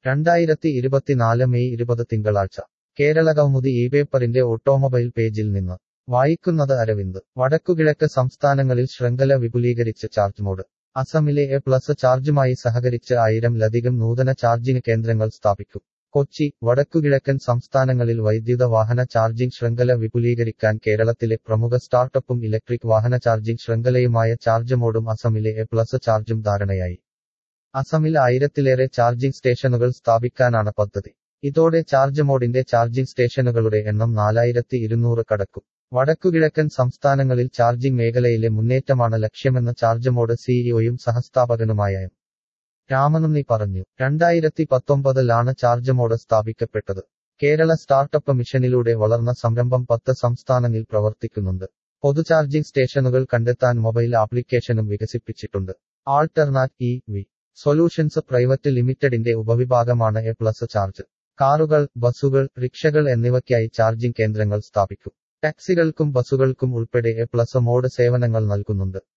രണ്ടായിരത്തി ഇരുപത്തിനാല് മെയ് ഇരുപത് തിങ്കളാഴ്ച കേരള കൗമുദി ഈ പേപ്പറിന്റെ ഓട്ടോമൊബൈൽ പേജിൽ നിന്ന് വായിക്കുന്നത് അരവിന്ദ് വടക്കുകിഴക്ക് സംസ്ഥാനങ്ങളിൽ ശൃംഖല വിപുലീകരിച്ച് ചാർജ് മോഡ് അസമിലെ എ പ്ലസ് ചാർജുമായി സഹകരിച്ച് ആയിരംലധികം നൂതന ചാർജിംഗ് കേന്ദ്രങ്ങൾ സ്ഥാപിക്കും കൊച്ചി വടക്കുകിഴക്കൻ സംസ്ഥാനങ്ങളിൽ വൈദ്യുത വാഹന ചാർജിംഗ് ശൃംഖല വിപുലീകരിക്കാൻ കേരളത്തിലെ പ്രമുഖ സ്റ്റാർട്ടപ്പും ഇലക്ട്രിക് വാഹന ചാർജിംഗ് ശൃംഖലയുമായ ചാർജ് മോഡും അസമിലെ എ പ്ലസ് ചാർജും ധാരണയായി അസമിൽ ആയിരത്തിലേറെ ചാർജിംഗ് സ്റ്റേഷനുകൾ സ്ഥാപിക്കാനാണ് പദ്ധതി ഇതോടെ ചാർജ് മോഡിന്റെ ചാർജിംഗ് സ്റ്റേഷനുകളുടെ എണ്ണം നാലായിരത്തി ഇരുന്നൂറ് കടക്കും വടക്കുകിഴക്കൻ സംസ്ഥാനങ്ങളിൽ ചാർജിംഗ് മേഖലയിലെ മുന്നേറ്റമാണ് ലക്ഷ്യമെന്ന് ചാർജ് മോഡ് സിഇഒയും സഹസ്ഥാപകനുമായ എം രാമനുണ്ണി പറഞ്ഞു രണ്ടായിരത്തി പത്തൊമ്പതിലാണ് ചാർജ് മോഡ് സ്ഥാപിക്കപ്പെട്ടത് കേരള സ്റ്റാർട്ടപ്പ് മിഷനിലൂടെ വളർന്ന സംരംഭം പത്ത് സംസ്ഥാനങ്ങളിൽ പ്രവർത്തിക്കുന്നുണ്ട് പൊതു ചാർജിംഗ് സ്റ്റേഷനുകൾ കണ്ടെത്താൻ മൊബൈൽ ആപ്ലിക്കേഷനും വികസിപ്പിച്ചിട്ടുണ്ട് alternate E V solutions private ലിമിറ്റഡിന്റെ ഉപവിഭാഗമാണ് എ പ്ലസ് ചാർജ് കാറുകൾ ബസുകൾ റിക്ഷകൾ എന്നിവയ്ക്കായി ചാർജിംഗ് കേന്ദ്രങ്ങൾ സ്ഥാപിക്കും ടാക്സികൾക്കും ബസുകൾക്കും ഉൾപ്പെടെ എ പ്ലസ് മോഡ് സേവനങ്ങൾ നൽകുന്നുണ്ട്